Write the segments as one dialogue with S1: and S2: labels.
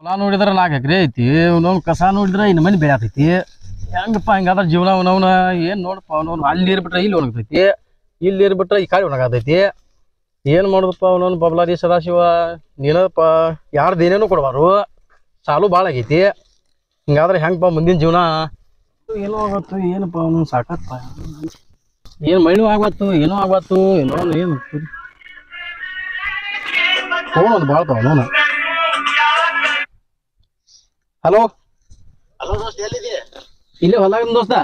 S1: ಹೊಲ ನೋಡಿದ್ರೆ ನಾಲ್ಕು ಎಕರೆ ಐತಿ ನಾವು ಕಸ ನೋಡಿದ್ರೆ ಇನ್ನು ಮಂದಿ ಬೆಳೆ ಆತೈತಿ ಹೆಂಗಪ್ಪ ಹಿಂಗಾದ್ರೆ ಜೀವನ ಅವನವನ ಏನು ನೋಡಪ್ಪ ಅವನವ್ನು ಅಲ್ಲಿ ನೀರು ಬಿಟ್ರೆ ಇಲ್ಲಿ ಒಣಗ್ತೈತಿ ಇಲ್ಲಿ ನೀರು ಬಿಟ್ರೆ ಈ ಕಾಡಿ ಒಣಗಾತೈತಿ ಏನು ಮಾಡೋದಪ್ಪ ಅವನವ್ನು ಬಬ್ಲಾದಿ ಸದಾಶಿವ ನೀನಪ್ಪ ಯಾರ್ದು ಏನೇನು ಕೊಡಬಾರು ಸಾಲು ಭಾಳ ಆಗೈತಿ ಹಿಂಗಾದ್ರೆ ಹೆಂಗಪ್ಪ ಮುಂದಿನ ಜೀವನ ಏನೋ ಆಗತ್ತು ಏನಪ್ಪ ಅವನು ಸಾಕಪ್ಪ ಏನು ಮಣ್ಣು ಆಗ್ಬತ್ತು ಏನೋ ಆಗ್ಬತ್ತು ಏನೋ ಏನು ಫೋನ್ ಒಂದು ಭಾಳ ಅವನು ಹಲೋ
S2: ಹಲೋ ದೋಸ್ತ ಎಲ್ಲಿದೆ
S1: ಇಲ್ಲೇ ಹೊಲಾಗ ದೋಸ್ತ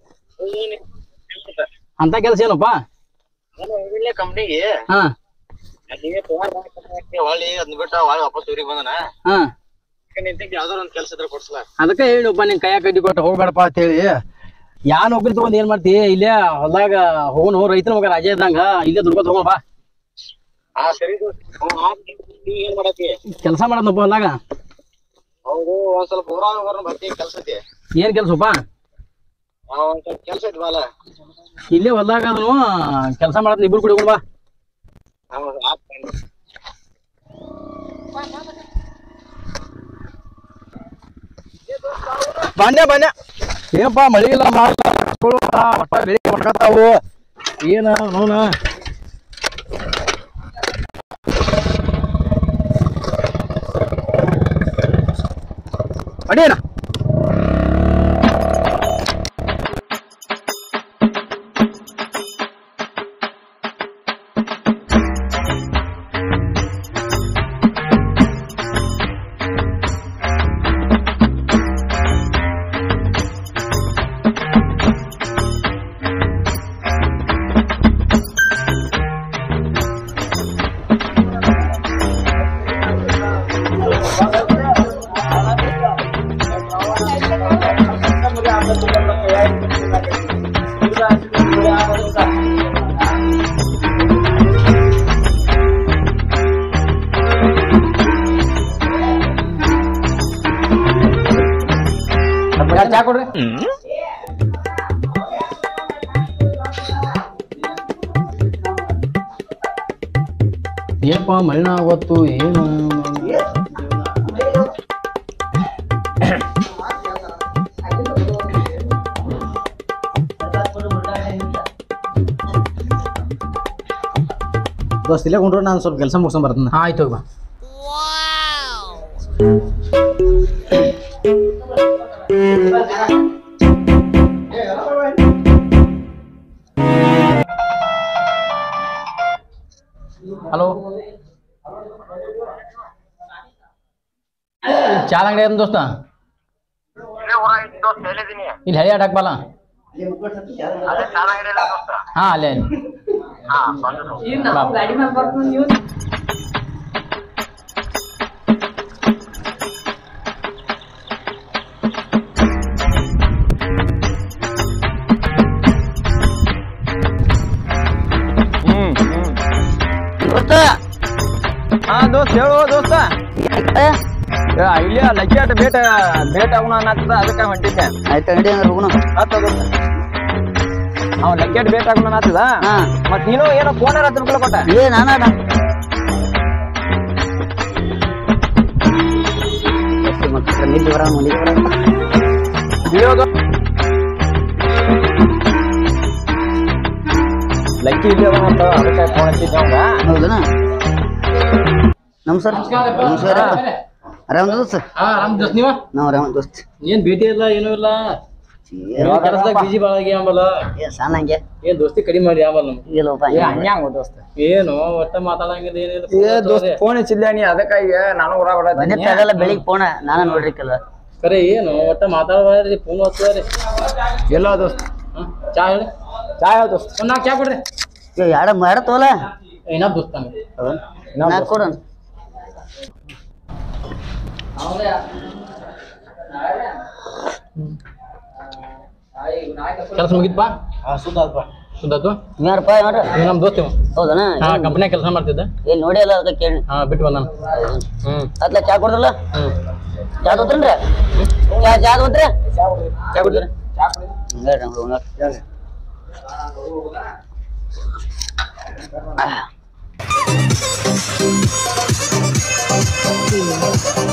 S1: ಅಂತ ಕೆಲಸ ಏನಪ್ಪ
S2: ಇಲ್ಲೇ ಕಂಪ್ನಿಗೆ
S1: ಹಾ
S2: ನೀವೇ ಹೊಳ್ಳಿ ಅದ್ನ ಬಿಟ್ಟ ಹೊಳ್ಳಿ ವಾಪಸ್ ಊರಿಗೆ ಬಂದನ
S1: ಹಾ
S2: ನಿಂತಿಗೆ ಯಾವ್ದಾರ ಒಂದ್ ಕೆಲಸ ಇದ್ರೆ ಕೊಡ್ಸಲ
S1: ಅದಕ್ಕೆ ಹೇಳಿನಪ್ಪ ನಿನ್ ಕೈಯಾಗ ಕಡ್ಡಿ ಕೊಟ್ಟು ಹೋಗ್ಬೇಡಪ್ಪ ಅಂತ ಹೇಳಿ ಯಾ ನೌಕರಿ ತಗೊಂಡ್ ಏನ್ ಮಾಡ್ತಿ ಇಲ್ಲೇ ಹೊಲ್ದಾಗ ಹೋಗೋನು ರೈತನ ಮಗ ರಾಜ ಇದ್ದಂಗ ಇಲ್ಲೇ ದುಡ್ಕೊತ ಹೋಗೋಣ ಬಾ
S2: ಹಾ ಸರಿ ದೋಸ್ತ ಹ್ಮ್, ಆತ್ ನೀ ಏನ್ ಮಾಡತ್ತಿ
S1: ಕೆಲಸ ಮಾಡೋದಪ್ಪ ಹೊಲ್ದಾಗ
S2: ಹೌದು ಒಂದ್ ಸ್ವಲ್ಪ ಊರಾಗ ಬರೋಣ ಬರ್ತಿ ಕೆಲ್ಸ ಐತಿ
S1: ಏನ್ ಕೆಲ್ಸಪ್ಪ
S2: ಹಾ, ಒಂದ್ ಸ್ವಲ್ಪ ಕೆಲ್ಸ ಐತಿ ಬಾಲ
S1: ಇಲ್ಲೇ ಹೊಲ್ದಾಗ ಅದನು ಕೆಲಸ ಮಾಡೋದ್ ಇಬ್ರು ಕೂಡ ಹೋಗೋಣ ಬಾ
S2: ಹೌದು, ಆತ್ ಬನ್ನಿ.
S1: ಬನ್ಯ ಬನ್ಯ ಏನಪ್ಪ ಮಳಿ ಇಲ್ಲ ಮಾಡ್ಕೊಳ್ಳೋ ಒಟ್ಟ ಬೆಳಿ ಮಾಡ್ಕತ್ತಾವು ಏನ ನೋನ ಅಡೇನ ಯಾರ್ ಚಾ ಕೊಡ್ರಿ ಏನಪ್ಪ ಮಳಿನ ಅವತ್ತು ಏನು
S3: ದೋಸ್ತ ಇಲ್ಲೇ ಕೊಂಡ್ರು ನಾನು ಸ್ವಲ್ಪ ಕೆಲಸ ಮುಗಿಸ್ಕೊಂಡ್ ಬರ್ತೀನಿ
S1: ಆಯ್ತು ಬಾ ಹಲೋ ಚಾದ ಅಂಗಡಿ ಏನು ದೋಸ್ತ
S2: ಇಲ್ಲೇ ಊರಾಗ ಐತಿ ದೋಸ್ತ ಎಲ್ಲಿದೀನಿ
S1: ಇಲ್ಲಿ ಹಳಿ ಆಡಕ್ ಬಲ್ಲ
S2: ಅದೇ ಚೆನ್ನಾಗಿರಲಿಲ್ಲ ದೋಸ್ತ
S1: ಹಾ ಅಲ್ಲೇ ಅಲ್ಲಿ.
S2: ಹಾ ಬಂದು ದೋಸ್ತ.
S1: ಬಾ.
S4: ಹಾ ದೋಸ್ತ ಹೇಳು ದೋಸ್ತ ಏ, ಇಲ್ಲೇ ಲಕ್ಕೇಟ್ ಬೇಟ ಬೇಟ ಅವನ ಅನ್ನತ್ತದ ಅದಕ್ಕೆ ಹೊಂಟಿದ್ದೆ
S5: ಆಯ್ತು ಅಂಗಡಿ ಅಂದ್ರೆ ಹೋಗೋಣ
S4: ಆತ ದೋಸ್ತ ಅವ ಲಕ್ಕೇಟ್ ಬೇಟ ಆಗೋಣ ಅನ್ನತ್ತದ
S5: ಹಾ
S4: ಮತ್ ನೀನು ಏನೋ ಫೋನ್ ಹತ್ತು ರೂಪಾಯಿ ಕೊಟ್ಟ
S5: ಏ ನಾನಾಡ ನಿದ್ದೆ ಬರ ನಿದ್ದೆ ಬರ
S4: ಇಳಿಯೋದು ಲಕ್ಕಿ ಇಲ್ಲಿ ಅದ ಅಂತ ಅದಕ್ಕೆ ಫೋನ್ ಹಚ್ಚಿದ್ದೆ ಅವಂಗ
S5: ಹೌದನಾ ನಮಸ್ಕಾರ ನಮಸ್ಕಾರ ಆರಾಮ ದೋಸ್ತ
S1: ಹಾ ಆರಾಮ್ ದೋಸ್ತ್ ನೀವ
S5: ನಾವು ಆರಾಮ ದೋಸ್ತ್
S1: ಏನ್ ಭೇಟಿ ಇಲ್ಲ ಏನೂ ಇಲ್ಲ ಕೆಲಸದಾಗ ಬಿಜಿ ಭಾಳ ಆಗಿ ಆಂಬಲ್ಲ
S5: ಏ ಸಣ್ಣ ಹಂಗೆ
S1: ಏನ್ ದೋಸ್ತಿ ಕಡಿಮೆ ಮಾಡಿ ಆಂಬಲ್ಲ ನಮ್ಗೆ
S5: ಇಲ್ಲಪ್ಪ
S4: ಏ ಹಂಗ್ಯಾಂಗ ದೋಸ್ತ
S1: ಏನು ಒಟ್ಟ ಮಾತಾಡಂಗಿಲ್ಲ ಏನಿಲ್ಲ
S4: ಏ ದೋಸ್ತ ಫೋನ್ ಹಚ್ಚಿದ್ದೆ ನೀ ಅದಕ್ಕಾಗಿ ನಾನು ಊರಾಗ
S5: ಬಂದಿತ್ತ ಅದೆಲ್ಲ ಬೆಳಿಗ್ಗೆ ಫೋನ ನಾನ ನೋಡ್ರಿಕಲ್ಲ
S1: ಖರೆ ಏನು ಒಟ್ಟ ಮಾತಾಡಬಾರ್ರಿ ಫೋನ್ ಹಚ್ಚಾರಿ
S4: ಎಲ್ಲ ದೋಸ್ತ
S1: ಚಾ ಹೇಳಿ
S4: ಚಾ ಯಾವ ದೋಸ್ತ
S1: ಒಂದ್ ನಾಲ್ಕು ಚಾ ಕೊಡ್ರಿ
S5: ಏ ಯಾಡ ಮಾಡ ತೋಲ
S1: ಏನಾದ್ ದೋಸ್ತಾನೆ
S5: ನಾಲ್ಕು ಕೊಡೋಣ
S1: ಕೆಲಸ ಮುಗಿತ್ಪಾ
S3: ಸುದ್ದಾತ್ಪ
S1: ಸುದ್ದಾತು
S5: ಯಾರಪ್ಪ ನೋಡ್ರಿ
S1: ಇವ್ ನಮ್ ದೋಸ್ತ ಇವ
S5: ಹೌದನ
S1: ಹಾ ಕಂಪ್ನ್ಯಾಗ ಕೆಲಸ ಮಾಡ್ತಿದ್ದೆ
S5: ಏನ್ ನೋಡಿ ಅಲ್ಲ ಅದಕ್ಕೆ ಕೇಳಿ
S1: ಹಾ ಬಿಟ್ಟು ಬಂದಾನ ಹ್ಮ್
S5: ಅತ್ಲ ಚಾ ಕೊಡ್ರಲ್ಲ
S1: ಹ್ಮ್
S5: ಚಾ ತೋತ್ರಿ ಚಾ ಚಾ ತೋತ್ರಿ ಚಾ ಕುಡ್ತೀರಿ ಹೇಳ್ರಿ ಹೇಳ್ರಿ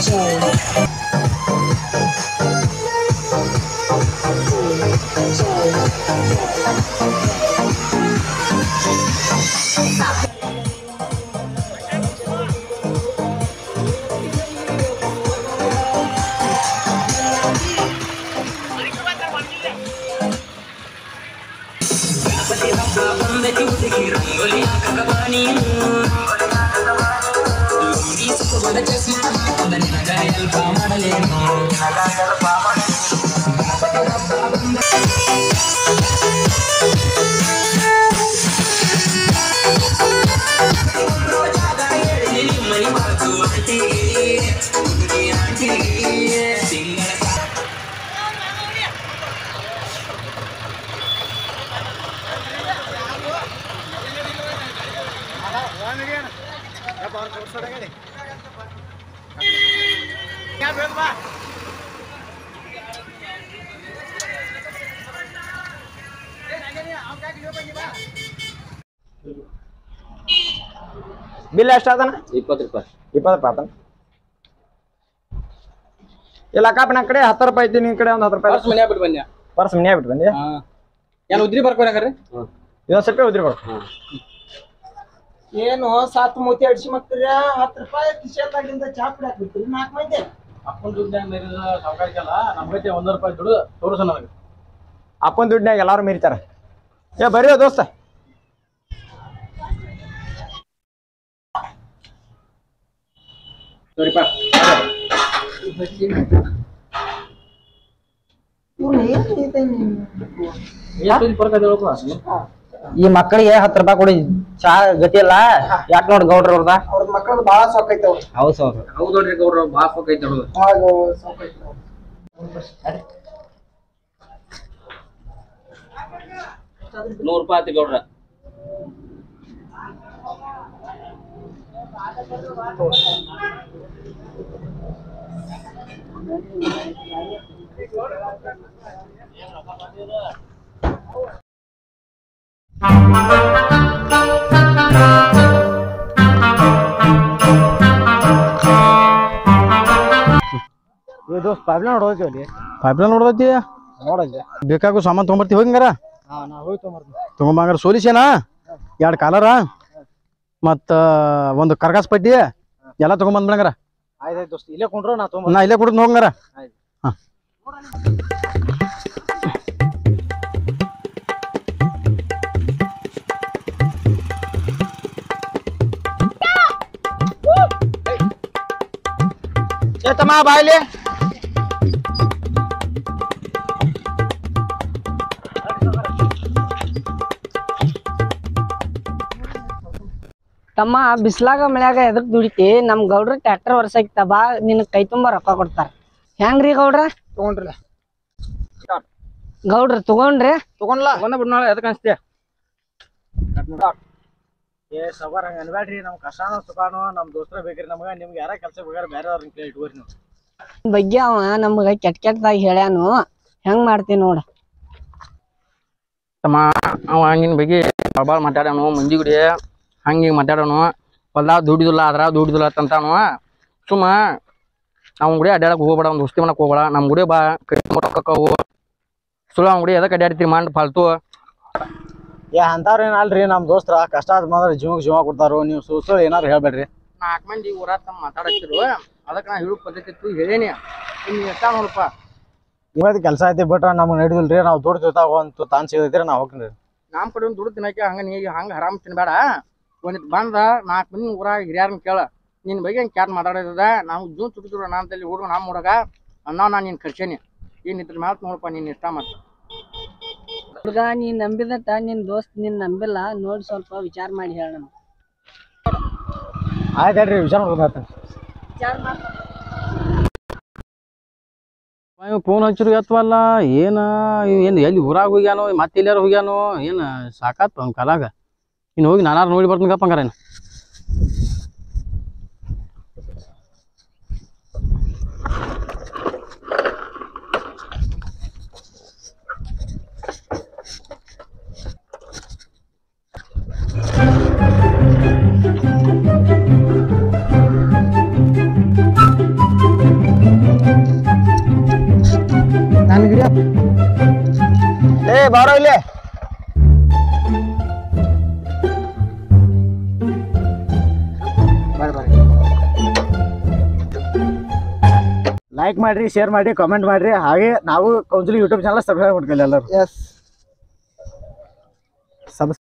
S4: ಬಿಲ್ ಎಷ್ಟು ಅದನ
S5: ಇಪ್ಪತ್ತು ರೂಪಾಯಿ
S4: ಇಪ್ಪತ್ತು ರೂಪಾಯಿ ಆತನ ಇಲ್ಲ ಅಕ್ಕಪ್ಪ ನನ್ನ ಕಡೆ ಹತ್ತು ರೂಪಾಯಿ ಐತಿ ನಿನ್ ಕಡೆ ಒಂದು ಹತ್ತು ರೂಪಾಯಿ
S1: ಪರ್ಸ್ ಮನ್ಯಾಗ ಬಿಟ್ಟು ಬನ್ನಿ
S4: ಪರ್ಸ್ ಮನೆ ಬಿಟ್ಟು ಬಂದಿ
S1: ಏನು ಉದ್ರಿ ಬರ್ಕೋರಿ
S4: ಇದೊಂದು ಸ್ವಲ್ಪ ಉದ್ರಿ ಕೊಡು
S6: ಏನು ಸಾತ್ ಮೂತಿ ಅಡ್ಸಿ ಮಕ್ಕಳ ಹತ್ತು ರೂಪಾಯಿ ಕಿಶೆದಾಗಿಂದ ಚಾ ಕುಡಿಯಾಕ ಬಿಡ್ತೀರಿ ನಾಲ್ಕು ಮಂದಿ
S1: ಅಪ್ಪನ ದುಡ್ಡ್ಯಾಗ ಮೇರಿದ ಸಾವುಕಾರಿಕಲ್ಲ ನಮ್ಮ ಗತಿ ಒಂದ್ ರೂಪಾಯಿ ದುಡ್ಡು ತೋರಿಸ ನನಗೆ
S4: ಅಪ್ಪನ ದುಡ್ಡಿನಾಗ ಎಲ್ಲಾರು ಮೀರಿತಾರ ಏ ಬರ್ರಿ ದೋಸ್ತ
S1: ಸರಿಪಾ ಎಷ್ಟು ಫರ್ಕ್ ಅದ ಹೇಳ್ಕೊ.
S5: ಈ ಮಕ್ಕಳಿಗೆ ಹತ್ತು ರೂಪಾಯಿ ಕೊಡಿ ಚಾ ಗತಿ ಇಲ್ಲ ಯಾಕೆ ನೋಡಿ ಗೌಡ್ರ ಅವ್ರದ
S6: ಅವ್ರ ಮಕ್ಕಳದು ಭಾಳ ಸೊಕ್ಕೈತೆ ಅವ್ರು
S5: ಹೌದು ಸರ್
S1: ಹೌದ್ ನೋಡ್ರಿ ಗೌಡ್ರ ಭಾಳ ಫೋಕ್ ಐತಿ ನೋಡು
S6: ಭಾಳ ಸೊಕ್ಕೈತೆ ಅವ್ರು
S5: ನೂರು ರೂಪಾಯಿ ಆಯ್ತು ಗೌಡ್ರ
S3: ಏ ದೋಸ್ತ್ ಪಾಬ್ಲ ನೋಡೋಕೆ ಅಲ್ಲಿ
S1: ಪೈಪ್ಲೈನ್ ನೋಡ್ದೈತಿ
S3: ನೋಡಲ್ಲಿ
S1: ಬೇಕಾಗೋ ಸಾಮಾನು ತೊಗೊಂಬರ್ತಿ ಹೋಗಿಂಗಾರ
S3: ಹಾ ನಾ ಹೋಗಿ ತೊಗೊಂಬರ್ತೀನಿ
S1: ತೊಗೊಂಬಂಗಾರ ಸೋಲಿಸೇನ ಎರಡು ಕಾಲರ ಮತ್ತು ಒಂದು ಕರ್ಗಾಸ್ ಪಟ್ಟಿ ಎಲ್ಲ ತೊಗೊಂಬಂದ್ಬಿಡಂಗಾರ
S3: ಆಯ್ತಾಯ್ತು ದೋಸ್ತ್ ಇಲ್ಲೇ ಕೊಂಡ್ರು ನಾ ತೊಗೊಂಬರ್ತೀನಿ
S1: ನಾ ಇಲ್ಲೇ ಕೊಡ್ತೀನಿ ಹೋಗಂಗಾರ ಹಾಂ
S4: ಏ ತಮ್ಮ ಬಾಯ್ಲಿ
S7: ತಮ್ಮ ಬಿಸ್ಲಾಗ ಮಳ್ಯಾಗ ಎದಕ್ ದುಡಿತಿ ನಮ್ ಗೌಡ್ರ ಟ್ರ್ಯಾಕ್ಟರ್ ವರ್ಷಕ್ತ ಬಾ ನಿನ್ ಕೈ ತುಂಬಾ ರೊಕ್ಕ ಕೊಡ್ತಾರ ಹೆಂಗ್ರಿ ಗೌಡ್ರ
S6: ತಗೊಂಡ್ರಲ್ಲ
S7: ಗೌಡ್ರ ತಗೊಂಡ್ರಿ
S6: ತಗೊಂಡ್ಲ
S1: ಬಂದ ಬಿಡ್ ನಾಳೆ ಎದಕ್ಕೆ ಅನ್ಸ್ತೀಯ
S3: ಏ ಸವಾರ ಹಂಗ ಅನ್ಬೇಡ್ರಿ ನಮ್ ಕಷ್ಟನೋ ಸುಖಾನೋ ನಮ್ ದೋಸ್ತರ ಬೇಕ್ರಿ ನಮ್ಗ ನಿಮ್ಗೆ ಯಾರ ಕೆಲಸ ಬೇಕಾದ್ರೆ ಬೇರೆ ಅವ್ರನ್ನ ಕೇಳಿ ಇಟ್ಕೋರಿ ನೀವು
S7: ಬಗ್ಗೆ ಅವ ನಮ್ಗ ಕೆಟ್ಟ ಕೆಟ್ಟದಾಗಿ ಹೇಳ್ಯಾನು ಹೆಂಗ್ ಮಾಡ್ತಿ ನೋಡ
S1: ತಮ್ಮ ಅವ ನಿನ್ನ ಬಗ್ಗೆ ಭಾಳ ಮಾತಾಡ್ಯಾನು ಮಂದಿ ಗುಡಿ ಹಂಗೆ ಮಾತಾಡೋನು ಹೊಲ್ದಾಗ ದುಡಿದಿಲ್ಲ ಅದ್ರಾಗ ದುಡಿದಿಲ್ಲ ಅಂತಾನು ಸುಮ್ಮ ಅವ್ನ ಗುಡಿ ಅಡ್ಡಾಡಕ್ ಹೋಗ್ಬೇಡ ಒಂದು ದೋಸ್ತಿ ಮಾಡಕ್ ಹೋಗ್ಬೇಡ ನಮ್ಮ ಗುಡಿ ಬಾ ಕೈ ರೊಕ್ಕವು ಸುಳ್ಳು ಅವ್ನ ಗುಡಿ ಎದಕ್ಕೆ ಅಡ್ಡಾಡ್ತೀರಿ ಮಾಡಿ ಫಾಲ್ತು
S3: ಏ ಅಂತಾವ್ರ ಏನಲ್ರಿ ನಮ್ ದೋಸ್ತರ ಕಷ್ಟ ಆದ್ ಮಾತ್ರ ಜೀವಕ್ಕೆ ಜೀವ ಕೊಡ್ತಾರೋ ನೀವು ಸುಳ್ಳು ಏನಾರು ಹೇಳ್ಬೇಡ್ರಿ
S1: ನಾಲ್ಕು ಮಂದಿ ಊರಾಗ ತಮ್ಮ ಮಾತಾಡತ್ತಿರು ಅದಕ್ಕೆ ನಾ ಹೇಳು ಪದ್ಧತಿ ಇತ್ತು ಹೇಳೇನಿ ಇನ್ನು ಎಷ್ಟ ನೋಡಪ್ಪ
S3: ಇವತ್ತು ಕೆಲಸ ಐತಿ ಬಿಟ್ರ ನಮ್ಗೆ ನಡಿದಿಲ್ರಿ ನಾವು ದುಡ್ಡು ತಿರ್ತಾವ ಒಂದು ತಾನ್ ಸಿಗೈತ್ರಿ ನಾ ಹೋಗ್ತೀನಿ
S1: ನಮ್ಮ ಕಡೆ ಒಂದು ದುಡ್ಡು ತಿನ್ನಕ್ಕೆ ಹಂಗೆ ನೀ ಹಂಗೆ ಹರಾಮ್ ತಿನ್ಬೇಡ ಒಂದಿಟ್ಟು ಬಂದ ನಾಲ್ಕು ಮಂದಿ ಊರಾಗ ಹಿರಿಯರ್ನ ಕೇಳ ನಿನ್ನ ಬಗ್ಗೆ ಹಂಗೆ ಕ್ಯಾರ್ ಮಾತಾಡೋದ ನಾವು ಜೂನ್ ತುಟ್ಟಿದ್ರು ನಾಮದಲ್ಲಿ ಹುಡುಗ ನಮ್ಮ ಹುಡುಗ ಅನ್ನೋ ನಾನು ನಿನ್ನ ಖರ್ಚೇನಿ ಏನು ಇದ್ರ ಮ್ಯಾಲ ನೋಡಪ್ಪ ನೀನು ಇಷ್ಟ ಮತ್ತೆ
S7: ಹುಡುಗ ನೀ ನಂಬಿದಟ ನಿನ್ ದೋಸ್ತ್ ನಿನ್ ನಂಬಿಲ್ಲ ನೋಡಿ ಸ್ವಲ್ಪ ವಿಚಾರ ಮಾಡಿ ಹೇಳ
S3: ಆಯ್ತು ಹೇಳ್ರಿ ವಿಚಾರ ಮಾಡ್ಕೊಂಡು
S1: ಫೋನ್ ಹಚ್ಚಿರು ಎತ್ತವಲ್ಲ ಏನ ಏನು ಎಲ್ಲಿ ಊರಾಗ ಹೋಗ್ಯಾನೋ ಮತ್ತೆ ಎಲ್ಲಾರು ಹೋಗ್ಯಾನೋ ಏನು ಸಾಕಾತ್ ಅವ್ನ ಕಾಲಾಗ ಇನ್ನು ಹೋಗಿ ನಾನಾರು ನೋಡಿ ಬರ್ತೀನಿ ಗಪ್ಪಂಗಾರ ಏನು
S4: ಬಾರೋ ಇಲ್ಲಿ
S3: ಲೈಕ್ ಮಾಡ್ರಿ ಶೇರ್ ಮಾಡ್ರಿ ಕಾಮೆಂಟ್ ಮಾಡ್ರಿ ಹಾಗೆ ನಾವು ಕೌನ್ಸಿಲಿಂಗ್ ಯೂಟ್ಯೂಬ್ ಚಾನಲ್ ಸಬ್ಸ್ಕ್ರೈಬ್ ಮಾಡ್ಕೊಳ್ಳಿ ಎಲ್ಲರೂ
S6: ಎಸ್